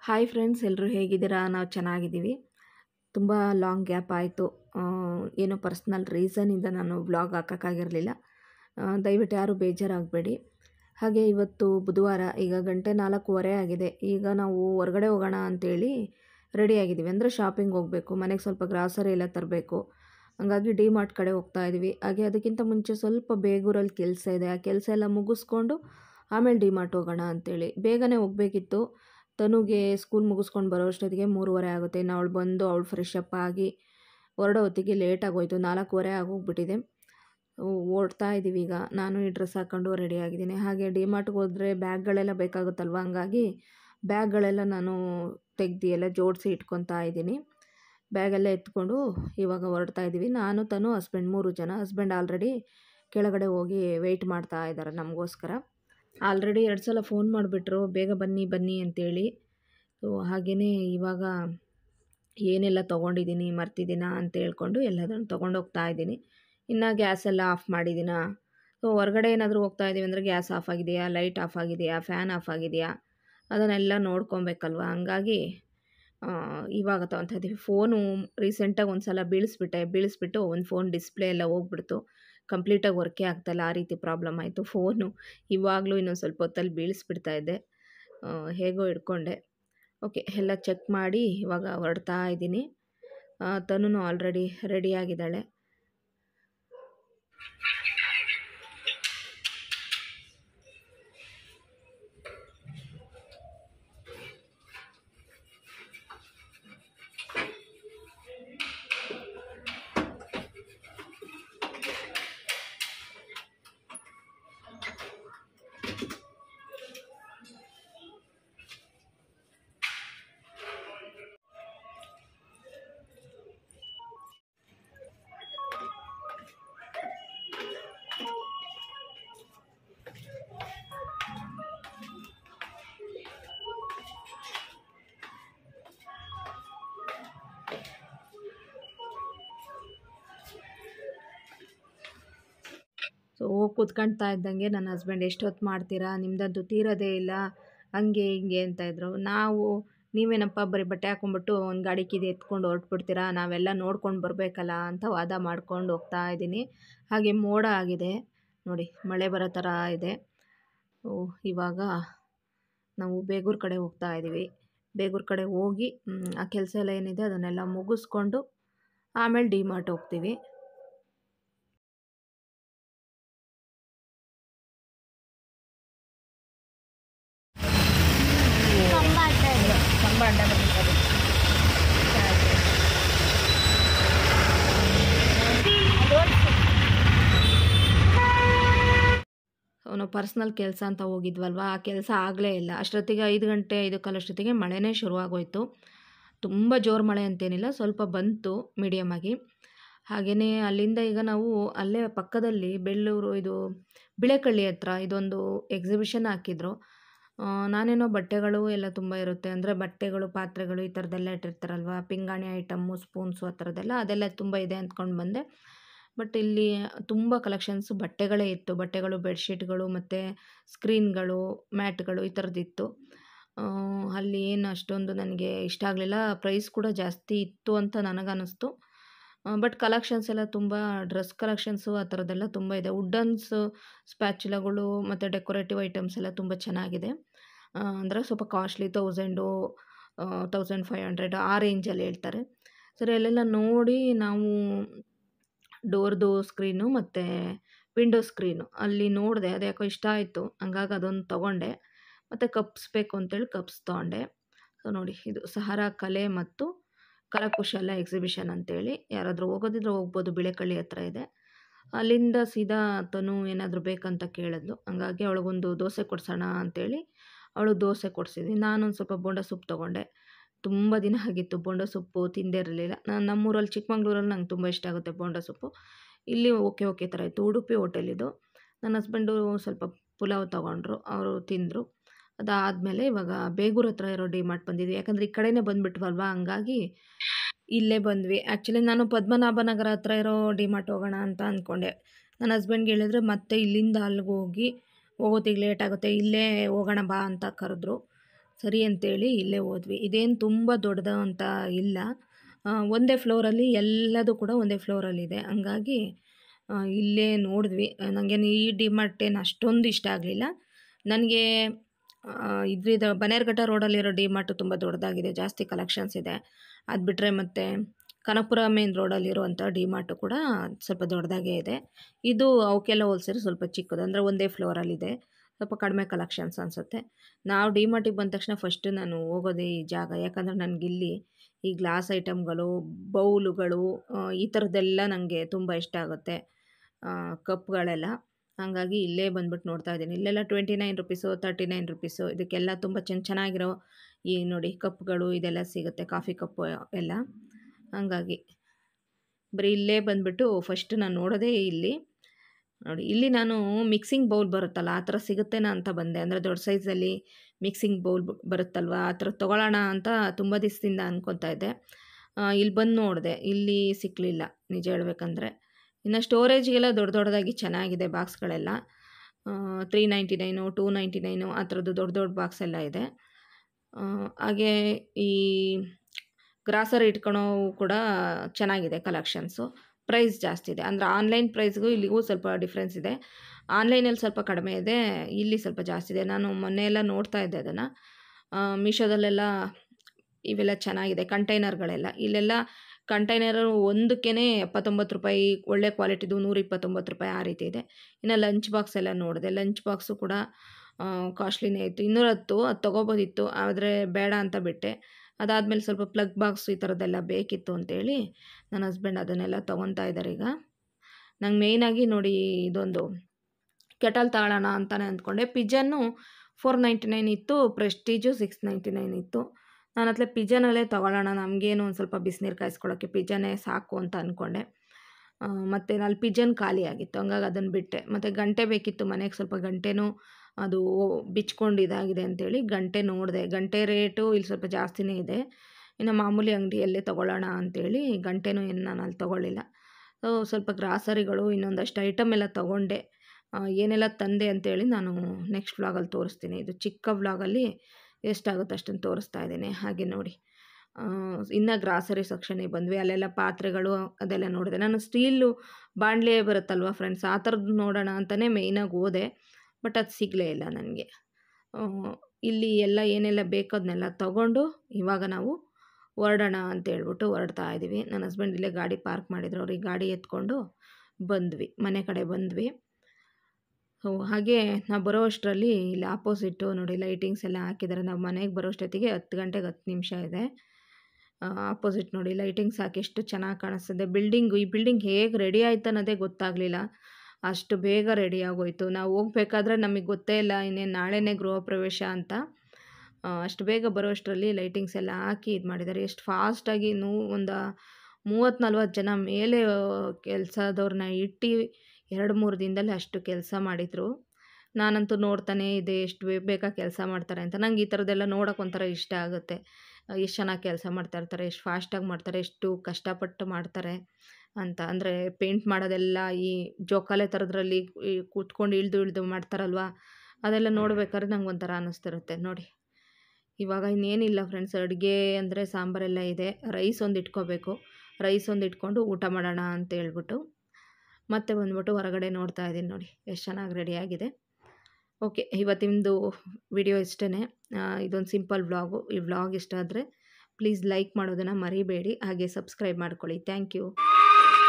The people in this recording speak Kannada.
ಹಾಯ್ ಫ್ರೆಂಡ್ಸ್ ಎಲ್ಲರೂ ಹೇಗಿದ್ದೀರಾ ನಾವು ಚೆನ್ನಾಗಿದ್ದೀವಿ ತುಂಬ ಲಾಂಗ್ ಗ್ಯಾಪ್ ಆಯಿತು ಏನೋ ಪರ್ಸ್ನಲ್ ರೀಸನಿಂದ ನಾನು ವ್ಲಾಗ್ ಹಾಕೋಕ್ಕಾಗಿರಲಿಲ್ಲ ದಯವಿಟ್ಟು ಯಾರೂ ಬೇಜಾರಾಗಬೇಡಿ ಹಾಗೆ ಇವತ್ತು ಬುಧವಾರ ಈಗ ಗಂಟೆ ನಾಲ್ಕೂವರೆ ಆಗಿದೆ ಈಗ ನಾವು ಹೊರಗಡೆ ಹೋಗೋಣ ಅಂತೇಳಿ ರೆಡಿಯಾಗಿದ್ದೀವಿ ಅಂದರೆ ಶಾಪಿಂಗ್ ಹೋಗಬೇಕು ಮನೆಗೆ ಸ್ವಲ್ಪ ಗ್ರಾಸರಿ ಎಲ್ಲ ತರಬೇಕು ಹಂಗಾಗಿ ಡಿ ಮಾರ್ಟ್ ಕಡೆ ಹೋಗ್ತಾ ಇದ್ದೀವಿ ಹಾಗೆ ಅದಕ್ಕಿಂತ ಮುಂಚೆ ಸ್ವಲ್ಪ ಬೇಗೂರಲ್ಲಿ ಕೆಲಸ ಇದೆ ಆ ಕೆಲಸ ಎಲ್ಲ ಮುಗಿಸ್ಕೊಂಡು ಆಮೇಲೆ ಡಿ ಮಾರ್ಟ್ ಹೋಗೋಣ ಅಂತೇಳಿ ಬೇಗನೆ ಹೋಗಬೇಕಿತ್ತು ತನುಗೆ ಸ್ಕೂಲ್ ಮುಗಿಸ್ಕೊಂಡು ಬರೋ ಅಷ್ಟೊತ್ತಿಗೆ ಮೂರುವರೆ ಆಗುತ್ತೆ ಇನ್ನು ಅವಳು ಬಂದು ಅವಳು ಫ್ರೆಶ್ ಅಪ್ ಆಗಿ ಹೊರಡೋ ಹೊತ್ತಿಗೆ ಲೇಟ್ ಆಗೋಯ್ತು ನಾಲ್ಕೂವರೆ ಆಗೋಗ್ಬಿಟ್ಟಿದೆ ಓಡ್ತಾ ಇದ್ದೀವಿ ಈಗ ನಾನು ಈ ಡ್ರೆಸ್ ಹಾಕ್ಕೊಂಡು ರೆಡಿ ಆಗಿದ್ದೀನಿ ಹಾಗೆ ಡಿ ಮಾರ್ಟ್ಗೆ ಹೋದರೆ ಬ್ಯಾಗ್ಗಳೆಲ್ಲ ಬೇಕಾಗುತ್ತಲ್ವ ಹಂಗಾಗಿ ಬ್ಯಾಗ್ಗಳೆಲ್ಲ ನಾನು ತೆಗ್ದು ಎಲ್ಲ ಜೋಡಿಸಿ ಇಟ್ಕೊತಾ ಇದ್ದೀನಿ ಬ್ಯಾಗೆಲ್ಲ ಎತ್ಕೊಂಡು ಇವಾಗ ಹೊರಡ್ತಾ ಇದ್ದೀವಿ ನಾನು ತನು ಹಸ್ಬೆಂಡ್ ಮೂರು ಜನ ಹಸ್ಬೆಂಡ್ ಆಲ್ರೆಡಿ ಕೆಳಗಡೆ ಹೋಗಿ ವೆಯ್ಟ್ ಮಾಡ್ತಾ ಇದ್ದಾರೆ ನಮಗೋಸ್ಕರ ಆಲ್ರೆಡಿ ಎರಡು ಸಲ ಫೋನ್ ಮಾಡಿಬಿಟ್ರು ಬೇಗ ಬನ್ನಿ ಬನ್ನಿ ಅಂತೇಳಿ ಸೊ ಹಾಗೆಯೇ ಇವಾಗ ಏನೆಲ್ಲ ತೊಗೊಂಡಿದ್ದೀನಿ ಮರ್ತಿದ್ದೀನಾ ಅಂತ ಹೇಳ್ಕೊಂಡು ಎಲ್ಲದನ್ನು ತೊಗೊಂಡೋಗ್ತಾ ಇದ್ದೀನಿ ಇನ್ನು ಗ್ಯಾಸ್ ಎಲ್ಲ ಆಫ್ ಮಾಡಿದ್ದೀನಾ ಸೊ ಹೊರಗಡೆ ಏನಾದರೂ ಹೋಗ್ತಾ ಇದ್ದೀವಿ ಅಂದರೆ ಗ್ಯಾಸ್ ಆಫ್ ಆಗಿದೆಯಾ ಲೈಟ್ ಆಫ್ ಆಗಿದೆಯಾ ಫ್ಯಾನ್ ಆಫ್ ಆಗಿದೆಯಾ ಅದನ್ನೆಲ್ಲ ನೋಡ್ಕೊಬೇಕಲ್ವ ಹಂಗಾಗಿ ಇವಾಗ ತೊಗೊತಾ ಇದ್ದೀವಿ ಫೋನು ರೀಸೆಂಟಾಗಿ ಒಂದು ಸಲ ಬೀಳಿಸ್ಬಿಟ್ಟೆ ಬೀಳಿಸ್ಬಿಟ್ಟು ಒಂದು ಫೋನ್ ಡಿಸ್ಪ್ಲೇ ಎಲ್ಲ ಹೋಗ್ಬಿಡ್ತು ಕಂಪ್ಲೀಟಾಗಿ ವರ್ಕೇ ಆಗ್ತಾಯಿಲ್ಲ ಆ ರೀತಿ ಪ್ರಾಬ್ಲಮ್ ಆಯಿತು ಫೋನು ಇವಾಗಲೂ ಇನ್ನೊಂದು ಸ್ವಲ್ಪ ಹೊತ್ತಲ್ಲಿ ಬೀಳಿಸ್ಬಿಡ್ತಾ ಇದ್ದೆ ಹೇಗೋ ಹಿಡ್ಕೊಂಡೆ ಓಕೆ ಎಲ್ಲ ಚೆಕ್ ಮಾಡಿ ಇವಾಗ ಹೊರಡ್ತಾ ಇದ್ದೀನಿ ತನು ಆಲ್ರೆಡಿ ರೆಡಿಯಾಗಿದ್ದಾಳೆ ಸೊ ಹೋಗಿ ಕೂತ್ಕೊಳ್ತಾ ಇದ್ದಂಗೆ ನನ್ನ ಹಸ್ಬೆಂಡ್ ಎಷ್ಟೊತ್ತು ಮಾಡ್ತೀರಾ ನಿಮ್ಮದಂತೂ ತೀರೋದೇ ಇಲ್ಲ ಹಂಗೆ ಹಿಂಗೆ ಅಂತ ಇದ್ರು ನಾವು ನೀವೇನಪ್ಪ ಬರೀ ಬಟ್ಟೆ ಹಾಕೊಂಡ್ಬಿಟ್ಟು ಒಂದು ಗಾಡಿ ಕಿದೆ ಎತ್ಕೊಂಡು ಹೊರಟ್ಬಿಡ್ತೀರಾ ನಾವೆಲ್ಲ ನೋಡ್ಕೊಂಡು ಬರಬೇಕಲ್ಲ ಅಂತ ವಾದ ಮಾಡ್ಕೊಂಡು ಹೋಗ್ತಾ ಇದ್ದೀನಿ ಹಾಗೆ ಮೋಡ ಆಗಿದೆ ನೋಡಿ ಮಳೆ ಬರೋ ಥರ ಇದೆ ಸೊ ಇವಾಗ ನಾವು ಬೇಗೂರು ಕಡೆ ಹೋಗ್ತಾ ಇದ್ದೀವಿ ಬೇಗೂರು ಕಡೆ ಹೋಗಿ ಆ ಕೆಲಸ ಎಲ್ಲ ಏನಿದೆ ಅದನ್ನೆಲ್ಲ ಮುಗಿಸ್ಕೊಂಡು ಆಮೇಲೆ ಡಿ ಮಾರ್ಟ್ ಹೋಗ್ತೀವಿ ಕಂಬ ಅಡ್ಡ ಬಂದಿದ್ದಾರೆ ನಾವು ಪರ್ಸ್ನಲ್ ಕೆಲಸ ಅಂತ ಹೋಗಿದ್ವಲ್ವ ಆ ಕೆಲಸ ಆಗಲೇ ಇಲ್ಲ ಅಷ್ಟೊತ್ತಿಗೆ ಐದು ಗಂಟೆ ಐದು ಕಾಲಷ್ಟೊತ್ತಿಗೆ ಮಳೆನೇ ಶುರುವಾಗೋಯ್ತು ತುಂಬ ಜೋರು ಮಳೆ ಅಂತೇನಿಲ್ಲ ಸ್ವಲ್ಪ ಬಂತು ಮೀಡಿಯಮಾಗಿ ಹಾಗೆಯೇ ಅಲ್ಲಿಂದ ಈಗ ನಾವು ಅಲ್ಲೇ ಪಕ್ಕದಲ್ಲಿ ಬೆಳ್ಳೂರು ಇದು ಬಿಳೆಕಳ್ಳಿ ಹತ್ರ ಇದೊಂದು ಎಕ್ಸಿಬಿಷನ್ ಹಾಕಿದ್ರು ನಾನೇನೋ ಬಟ್ಟೆಗಳು ಎಲ್ಲ ತುಂಬ ಇರುತ್ತೆ ಅಂದರೆ ಬಟ್ಟೆಗಳು ಪಾತ್ರೆಗಳು ಈ ಥರದ್ದೆಲ್ಲ ಇಟ್ಟಿರ್ತಾರಲ್ವ ಪಿಂಗಾಣಿ ಐಟಮ್ಮು ಸ್ಪೂನ್ಸು ಆ ಥರದ್ದೆಲ್ಲ ಅದೆಲ್ಲ ತುಂಬ ಇದೆ ಅಂದ್ಕೊಂಡು ಬಂದೆ ಬಟ್ ಇಲ್ಲಿ ತುಂಬ ಕಲೆಕ್ಷನ್ಸು ಬಟ್ಟೆಗಳೇ ಇತ್ತು ಬಟ್ಟೆಗಳು ಬೆಡ್ಶೀಟ್ಗಳು ಮತ್ತು ಸ್ಕ್ರೀನ್ಗಳು ಮ್ಯಾಟ್ಗಳು ಈ ಥರದ್ದಿತ್ತು ಅಲ್ಲಿ ಏನು ಅಷ್ಟೊಂದು ನನಗೆ ಇಷ್ಟ ಆಗಲಿಲ್ಲ ಪ್ರೈಸ್ ಕೂಡ ಜಾಸ್ತಿ ಇತ್ತು ಅಂತ ನನಗನ್ನಿಸ್ತು ಬಟ್ ಕಲೆಕ್ಷನ್ಸ್ ಎಲ್ಲ ತುಂಬ ಡ್ರೆಸ್ ಕಲೆಕ್ಷನ್ಸು ಆ ಥರದ್ದೆಲ್ಲ ತುಂಬ ಇದೆ ವುಡನ್ಸ್ ಸ್ಪ್ಯಾಚುಲಗಳು ಮತ್ತು ಡೆಕೋರೇಟಿವ್ ಐಟಮ್ಸ್ ಎಲ್ಲ ತುಂಬ ಚೆನ್ನಾಗಿದೆ ಅಂದರೆ ಸ್ವಲ್ಪ costly thousand thousand five hundred ಆ ರೇಂಜಲ್ಲಿ ಹೇಳ್ತಾರೆ ಸರಿ ಅಲ್ಲೆಲ್ಲ ನೋಡಿ ನಾವು ಡೋರ್ದು ಸ್ಕ್ರೀನು ಮತ್ತು ವಿಂಡೋ ಸ್ಕ್ರೀನು ಅಲ್ಲಿ ನೋಡಿದೆ ಅದು ಯಾಕೋ ಇಷ್ಟ ಆಯಿತು ಹಂಗಾಗಿ ಅದೊಂದು ತೊಗೊಂಡೆ ಮತ್ತು ಕಪ್ಸ್ ಬೇಕು ಅಂತೇಳಿ ಕಪ್ಸ್ ತೊಗೊಂಡೆ ಸೊ ನೋಡಿ ಇದು ಸಹಾರಾ ಕಲೆ ಮತ್ತು ಕರಕುಶಲ ಎಕ್ಸಿಬಿಷನ್ ಅಂತೇಳಿ ಯಾರಾದರೂ ಹೋಗೋದಿದ್ರೆ ಹೋಗ್ಬೋದು ಬಿಳೆಕಳ್ಳಿ ಹತ್ರ ಇದೆ ಅಲ್ಲಿಂದ ಸೀದಾ ತನು ಏನಾದರೂ ಬೇಕಂತ ಕೇಳಿದ್ಲು ಹಂಗಾಗಿ ಅವಳಿಗೊಂದು ದೋಸೆ ಕೊಡ್ಸೋಣ ಅಂತೇಳಿ ಅವಳು ದೋಸೆ ಕೊಡಿಸಿದ್ವಿ ನಾನೊಂದು ಸ್ವಲ್ಪ ಬೋಂಡ ಸೊಪ್ಪು ತೊಗೊಂಡೆ ತುಂಬ ದಿನ ಆಗಿತ್ತು ಬೋಂಡ ಸೊಪ್ಪು ತಿಂದೇ ಇರಲಿಲ್ಲ ನಾನು ನಮ್ಮೂರಲ್ಲಿ ಚಿಕ್ಕಮಂಗ್ಳೂರಲ್ಲಿ ನಂಗೆ ತುಂಬ ಇಷ್ಟ ಆಗುತ್ತೆ ಬೋಂಡ ಸೊಪ್ಪು ಇಲ್ಲಿ ಓಕೆ ಓಕೆ ಥರ ಇತ್ತು ಉಡುಪಿ ಹೋಟೆಲಿದು ನನ್ನ ಹಸ್ಬೆಂಡು ಸ್ವಲ್ಪ ಪುಲಾವ್ ತೊಗೊಂಡ್ರು ಅವರು ತಿಂದರು ಅದಾದಮೇಲೆ ಇವಾಗ ಬೇಗೂರು ಹತ್ರ ಇರೋ ಡಿ ಮಾರ್ಟ್ ಬಂದಿದ್ವಿ ಯಾಕಂದರೆ ಈ ಕಡೆನೇ ಬಂದುಬಿಟ್ವಲ್ವ ಹಂಗಾಗಿ ಇಲ್ಲೇ ಬಂದ್ವಿ ಆ್ಯಕ್ಚುಲಿ ನಾನು ಪದ್ಮನಾಭನಗರ ಹತ್ರ ಇರೋ ಡಿ ಮಾರ್ಟ್ ಹೋಗೋಣ ಅಂತ ಅಂದ್ಕೊಂಡೆ ನನ್ನ ಹಸ್ಬೆಂಡ್ಗೆ ಹೇಳಿದ್ರೆ ಮತ್ತೆ ಇಲ್ಲಿಂದ ಅಲ್ಲಿಗೆ ಹೋಗಿ ಹೋಗೋತ್ತಿಗೆ ಲೇಟ್ ಆಗುತ್ತೆ ಇಲ್ಲೇ ಹೋಗೋಣ ಬಾ ಅಂತ ಕರೆದ್ರು ಸರಿ ಅಂತೇಳಿ ಇಲ್ಲೇ ಹೋದ್ವಿ ಇದೇನು ತುಂಬ ದೊಡ್ಡದು ಅಂತ ಇಲ್ಲ ಆ, ಒಂದೇ ಫ್ಲೋರಲ್ಲಿ ಎಲ್ಲದೂ ಕೂಡ ಒಂದೇ ಫ್ಲೋರಲ್ಲಿದೆ ಹಂಗಾಗಿ ಆ, ಇಲ್ಲೇ ನೋಡಿದ್ವಿ ನನಗೇನು ಈ ಡಿಮಾರ್ಟ್ ಏನು ಅಷ್ಟೊಂದು ಇಷ್ಟ ಆಗಲಿಲ್ಲ ನನಗೆ ಇದ್ರಿದ ಬನ್ನೇರ್ಘಟ್ಟ ರೋಡಲ್ಲಿರೋ ಡಿಮಾರ್ಟು ತುಂಬ ದೊಡ್ಡದಾಗಿದೆ ಜಾಸ್ತಿ ಕಲೆಕ್ಷನ್ಸ್ ಇದೆ ಅದು ಬಿಟ್ಟರೆ ಮತ್ತು ಕನಕಪುರ ಮೇನ್ ರೋಡಲ್ಲಿರುವಂಥ ಡಿಮಾರ್ಟು ಕೂಡ ಸ್ವಲ್ಪ ದೊಡ್ಡದಾಗೇ ಇದೆ ಇದು ಅವಕ್ಕೆಲ್ಲ ಹೋಲ್ಸಿದ್ರೆ ಸ್ವಲ್ಪ ಚಿಕ್ಕದು ಅಂದರೆ ಒಂದೇ ಫ್ಲೋರಲ್ಲಿದೆ ಸ್ವಲ್ಪ ಕಡಿಮೆ ಕಲೆಕ್ಷನ್ಸ್ ಅನಿಸುತ್ತೆ ನಾವು ಡಿಮಾರ್ಟಿಗೆ ಬಂದ ತಕ್ಷಣ ಫಸ್ಟು ನಾನು ಹೋಗೋದೇ ಈ ಜಾಗ ಯಾಕಂದರೆ ನನಗಿಲ್ಲಿ ಈ ಗ್ಲಾಸ್ ಐಟಮ್ಗಳು ಬೌಲುಗಳು ಆ, ಈ ಥರದ್ದೆಲ್ಲ ನನಗೆ ತುಂಬ ಇಷ್ಟ ಆಗುತ್ತೆ ಆ, ಕಪ್ಗಳೆಲ್ಲ ಹಾಗಾಗಿ ಇಲ್ಲೇ ಬಂದ್ಬಿಟ್ಟು ನೋಡ್ತಾ ಇದ್ದೀನಿ ಇಲ್ಲೆಲ್ಲ twenty nine rupees thirty nine rupees ಇದಕ್ಕೆಲ್ಲ ತುಂಬ ಚೆನ್ನ ಚೆನ್ನಾಗಿರೋ ಈ ನೋಡಿ ಕಪ್ಗಳು ಇದೆಲ್ಲ ಸಿಗುತ್ತೆ ಕಾಫಿ ಕಪ್ಪು ಎಲ್ಲ ಹಾಗಾಗಿ ಬರೀ ಇಲ್ಲೇ ಬಂದುಬಿಟ್ಟು ಫಸ್ಟ್ ನಾನು ನೋಡೋದೇ ಇಲ್ಲಿ ನೋಡಿ ಇಲ್ಲಿ ನಾನು ಮಿಕ್ಸಿಂಗ್ ಬೌಲ್ ಬರುತ್ತಲ್ಲ ಆ ಥರ ಸಿಗುತ್ತೇನಾ ಅಂತ ಬಂದೆ ಅಂದರೆ ದೊಡ್ಡ ಸೈಜಲ್ಲಿ ಮಿಕ್ಸಿಂಗ್ ಬೌಲ್ ಬರುತ್ತಲ್ವ ಆ ಥರ ತೊಗೊಳ್ಳೋಣ ಅಂತ ತುಂಬ ದಿವಸದಿಂದ ಅನ್ಕೊತಾ ಇದ್ದೆ ಆ, ಇಲ್ಲಿ ಬಂದು ನೋಡಿದೆ ಇಲ್ಲಿ ಸಿಕ್ಕಲಿಲ್ಲ ನಿಜ ಹೇಳ್ಬೇಕಂದ್ರೆ ಇನ್ನು ಸ್ಟೋರೇಜ್ಗೆಲ್ಲ ದೊಡ್ಡ ದೊಡ್ಡದಾಗಿ ಚೆನ್ನಾಗಿದೆ ಬಾಕ್ಸ್ಗಳೆಲ್ಲ three ninety nine two ninety nine ಆ ಥರದ್ದು ದೊಡ್ಡ ದೊಡ್ಡ ಬಾಕ್ಸ್ ಎಲ್ಲ ಇದೆ ಆ, ಹಾಗೆ ಈ ಗ್ರಾಸರಿ ಇಟ್ಕೊಳೋವು ಕೂಡ ಚೆನ್ನಾಗಿದೆ ಕಲೆಕ್ಷನ್ಸು ಪ್ರೈಸ್ ಜಾಸ್ತಿ ಇದೆ ಅಂದರೆ ಆನ್ಲೈನ್ ಪ್ರೈಸ್ಗೂ ಇಲ್ಲಿಗೂ ಸ್ವಲ್ಪ ಡಿಫ್ರೆನ್ಸ್ ಇದೆ ಆನ್ಲೈನಲ್ಲಿ ಸ್ವಲ್ಪ ಕಡಿಮೆ ಇದೆ ಇಲ್ಲಿ ಸ್ವಲ್ಪ ಜಾಸ್ತಿ ಇದೆ ನಾನು ಮೊನ್ನೆ ಎಲ್ಲ ನೋಡ್ತಾ ಇದ್ದೆ ಅದನ್ನು ಮೀಶೋದಲ್ಲೆಲ್ಲ ಇವೆಲ್ಲ ಚೆನ್ನಾಗಿದೆ ಕಂಟೈನರ್ಗಳೆಲ್ಲ ಇಲ್ಲೆಲ್ಲ ಕಂಟೈನರ್ ಒಂದಕ್ಕೇ ಎಪ್ಪತ್ತೊಂಬತ್ತು ರೂಪಾಯಿ ಒಳ್ಳೆ ಕ್ವಾಲಿಟಿದು ನೂರ ಇಪ್ಪತ್ತೊಂಬತ್ತು ರೂಪಾಯಿ ಆ ರೀತಿ ಇದೆ ಇನ್ನು ಲಂಚ್ ಬಾಕ್ಸ್ ಎಲ್ಲ ನೋಡಿದೆ ಲಂಚ್ ಬಾಕ್ಸು ಕೂಡ ಕಾಸ್ಟ್ಲಿನೇ ಇತ್ತು ಇನ್ನೂರತ್ತು ಅದು ತೊಗೋಬೋದಿತ್ತು ಆದರೆ ಬೇಡ ಅಂತ ಬಿಟ್ಟೆ ಅದಾದಮೇಲೆ ಸ್ವಲ್ಪ ಪ್ಲಗ್ ಬಾಕ್ಸ್ ಈ ಥರದ್ದೆಲ್ಲ ಬೇಕಿತ್ತು ಅಂತೇಳಿ ನನ್ನ ಹಸ್ಬೆಂಡ್ ಅದನ್ನೆಲ್ಲ ತೊಗೊತಾ ಇದ್ದಾರೆ ಈಗ ನಂಗೆ ಮೇಯ್ನಾಗಿ ನೋಡಿ ಇದೊಂದು ಕೆಟಲ್ ತಗೊಳ್ಳೋಣ ಅಂತಲೇ ಅಂದ್ಕೊಂಡೆ ಪಿಜ್ಜನ್ನು ಫೋರ್ ನೈಂಟಿ ನೈನ್ ಇತ್ತು ಪ್ರೆಸ್ಟೀಜು ಸಿಕ್ಸ್ ನೈಂಟಿ ನೈನ್ ಇತ್ತು ನಾನು ಅತ್ಲೆ ಪಿಜ್ಜನಲ್ಲೇ ತೊಗೊಳ್ಳೋಣ ನಮಗೇನು ಒಂದು ಸ್ವಲ್ಪ ಬಿಸಿನೀರು ಕಾಯಿಸ್ಕೊಳ್ಳೋಕ್ಕೆ ಪಿಜ್ಜನೇ ಸಾಕು ಅಂತ ಅಂದ್ಕೊಂಡೆ ಮತ್ತು ಅಲ್ಲಿ ಪಿಜ್ಜನ್ ಖಾಲಿ ಆಗಿತ್ತು ಹಂಗಾಗಿ ಅದನ್ನು ಬಿಟ್ಟೆ ಮತ್ತು ಗಂಟೆ ಬೇಕಿತ್ತು ಮನೆಗೆ ಸ್ವಲ್ಪ ಗಂಟೆನೂ ಅದು ಬಿಚ್ಕೊಂಡು ಇದಾಗಿದೆ ಅಂತೇಳಿ ಗಂಟೆ ನೋಡಿದೆ ಗಂಟೆ ರೇಟು ಇಲ್ಲಿ ಸ್ವಲ್ಪ ಜಾಸ್ತಿನೇ ಇದೆ ಇನ್ನು ಮಾಮೂಲಿ ಅಂಗಡಿಯಲ್ಲೇ ತೊಗೊಳ್ಳೋಣ ಅಂತೇಳಿ ಗಂಟೆನೂ ಏನು ನಾನು ಅಲ್ಲಿ ತೊಗೊಳ್ಳಿಲ್ಲ ಸೊ ಸ್ವಲ್ಪ ಗ್ರಾಸರಿಗಳು ಇನ್ನೊಂದಷ್ಟು ಐಟಮ್ ಎಲ್ಲ ತೊಗೊಂಡೆ ಆ, ಏನೆಲ್ಲ ತಂದೆ ಅಂತೇಳಿ ನಾನು ನೆಕ್ಸ್ಟ್ ವ್ಲಾಗಲ್ಲಿ ತೋರಿಸ್ತೀನಿ ಇದು ಚಿಕ್ಕ ವ್ಲಾಗಲ್ಲಿ ಎಷ್ಟಾಗುತ್ತೆ ಅಷ್ಟನ್ನು ತೋರಿಸ್ತಾ ಇದ್ದೀನಿ ಹಾಗೆ ನೋಡಿ ಇನ್ನು ಗ್ರಾಸರಿ ಸೆಕ್ಷನಿಗೆ ಬಂದ್ವಿ ಅಲ್ಲೆಲ್ಲ ಪಾತ್ರೆಗಳು ಅದೆಲ್ಲ ನೋಡಿದೆ ನಾನು ಸ್ಟೀಲು ಬಾಣಲೆ ಬರುತ್ತಲ್ವ ಫ್ರೆಂಡ್ಸ್ ಆ ಥರದ್ದು ನೋಡೋಣ ಅಂತಲೇ ಮೇಯ್ನಾಗಿ ಹೋದೆ ಬಟ್ ಅದು ಸಿಗಲೇ ಇಲ್ಲ ನನಗೆ ಇಲ್ಲಿ ಎಲ್ಲ ಏನೆಲ್ಲ ಬೇಕೋ ಅದನ್ನೆಲ್ಲ ತೊಗೊಂಡು ಇವಾಗ ನಾವು ಹೊರಡೋಣ ಅಂತ ಹೇಳ್ಬಿಟ್ಟು ಹೊರಡ್ತಾ ಇದ್ದೀವಿ ನನ್ನ ಹಸ್ಬೆಂಡ್ ಇಲ್ಲೇ ಗಾಡಿ ಪಾರ್ಕ್ ಮಾಡಿದ್ರು ಅವ್ರಿಗೆ ಗಾಡಿ ಎತ್ಕೊಂಡು ಬಂದ್ವಿ ಮನೆ ಕಡೆ ಬಂದ್ವಿ ಸೊ ಹಾಗೆ ನಾವು ಬರೋ ಅಷ್ಟರಲ್ಲಿ ಇಲ್ಲಿ ಆಪೋಸಿಟ್ಟು ನೋಡಿ ಲೈಟಿಂಗ್ಸ್ ಎಲ್ಲ ಹಾಕಿದ್ದಾರೆ ನಾವು ಮನೆಗೆ ಬರೋ ಅಷ್ಟೊತ್ತಿಗೆ ಹತ್ತು ಗಂಟೆಗೆ ಹತ್ತು ನಿಮಿಷ ಇದೆ ಆಪೋಸಿಟ್ ನೋಡಿ ಲೈಟಿಂಗ್ಸ್ ಹಾಕಿ ಎಷ್ಟು ಚೆನ್ನಾಗಿ ಕಾಣಿಸ್ತದೆ ಬಿಲ್ಡಿಂಗು ಈ ಬಿಲ್ಡಿಂಗ್ ಹೇಗೆ ರೆಡಿ ಆಯ್ತು ಅನ್ನೋದೇ ಗೊತ್ತಾಗಲಿಲ್ಲ ಅಷ್ಟು ಬೇಗ ರೆಡಿ ಆಗೋಯ್ತು ನಾವು ಹೋಗ್ಬೇಕಾದ್ರೆ ನಮಗೆ ಗೊತ್ತೇ ಇಲ್ಲ ಇನ್ನೇನು ನಾಳೆನೇ ಗೃಹ ಪ್ರವೇಶ ಅಂತ ಆ, ಅಷ್ಟು ಬೇಗ ಬರೋಷ್ಟರಲ್ಲಿ ಲೈಟಿಂಗ್ಸ್ ಎಲ್ಲ ಹಾಕಿ ಇದು ಮಾಡಿದ್ದಾರೆ ಎಷ್ಟು ಫಾಸ್ಟಾಗಿ ನೂ ಒಂದು ಮೂವತ್ತು ನಲ್ವತ್ತು ಜನ ಮೇಲೆ ಕೆಲಸದವ್ರನ್ನ ಇಟ್ಟು ಎರಡು ಮೂರು ದಿನದಲ್ಲಿ ಅಷ್ಟು ಕೆಲಸ ಮಾಡಿದರು ನಾನಂತೂ ನೋಡ್ತಾನೆ ಇದೆ ಎಷ್ಟು ಬೇಗ ಬೇಗ ಕೆಲಸ ಮಾಡ್ತಾರೆ ಅಂತ ನಂಗೆ ಈ ಥರದ್ದೆಲ್ಲ ನೋಡೋಕೆ ಒಂಥರ ಇಷ್ಟ ಆಗುತ್ತೆ ಎಷ್ಟು ಚೆನ್ನಾಗಿ ಕೆಲಸ ಮಾಡ್ತಾ ಇರ್ತಾರೆ ಎಷ್ಟು ಫಾಸ್ಟಾಗಿ ಮಾಡ್ತಾರೆ ಎಷ್ಟು ಕಷ್ಟಪಟ್ಟು ಮಾಡ್ತಾರೆ ಅಂತ ಅಂದರೆ ಪೇಂಟ್ ಮಾಡೋದೆಲ್ಲ ಈ ಜೋಕಾಲೆ ಥರದ್ರಲ್ಲಿ ಈ ಕೂತ್ಕೊಂಡು ಇಳಿದು ಇಳಿದು ಮಾಡ್ತಾರಲ್ವ ಅದೆಲ್ಲ ನೋಡ್ಬೇಕಾದ್ರೆ ನಂಗೆ ಒಂಥರ ಅನ್ನಿಸ್ತಿರುತ್ತೆ ನೋಡಿ ಇವಾಗ ಇನ್ನೇನಿಲ್ಲ ಫ್ರೆಂಡ್ಸ್ ಅಡುಗೆ ಅಂದರೆ ಸಾಂಬಾರೆಲ್ಲ ಇದೆ ರೈಸ್ ಒಂದು ಇಟ್ಕೋಬೇಕು ರೈಸ್ ಒಂದು ಇಟ್ಕೊಂಡು ಊಟ ಮಾಡೋಣ ಅಂತ ಹೇಳ್ಬಿಟ್ಟು ಮತ್ತೆ ಬಂದ್ಬಿಟ್ಟು ಹೊರಗಡೆ ನೋಡ್ತಾ ಇದ್ದೀನಿ ನೋಡಿ ಎಷ್ಟು ಚೆನ್ನಾಗಿ ರೆಡಿಯಾಗಿದೆ ಓಕೆ ಇವತ್ತಿಂದು ವಿಡಿಯೋ ಇಷ್ಟೇ ಇದೊಂದು ಸಿಂಪಲ್ ವ್ಲಾಗು ಈ ವ್ಲಾಗ್ ಇಷ್ಟ ಆದರೆ ಪ್ಲೀಸ್ ಲೈಕ್ ಮಾಡೋದನ್ನು ಮರಿಬೇಡಿ ಹಾಗೆ ಸಬ್ಸ್ಕ್ರೈಬ್ ಮಾಡ್ಕೊಳ್ಳಿ ಥ್ಯಾಂಕ್ ಯು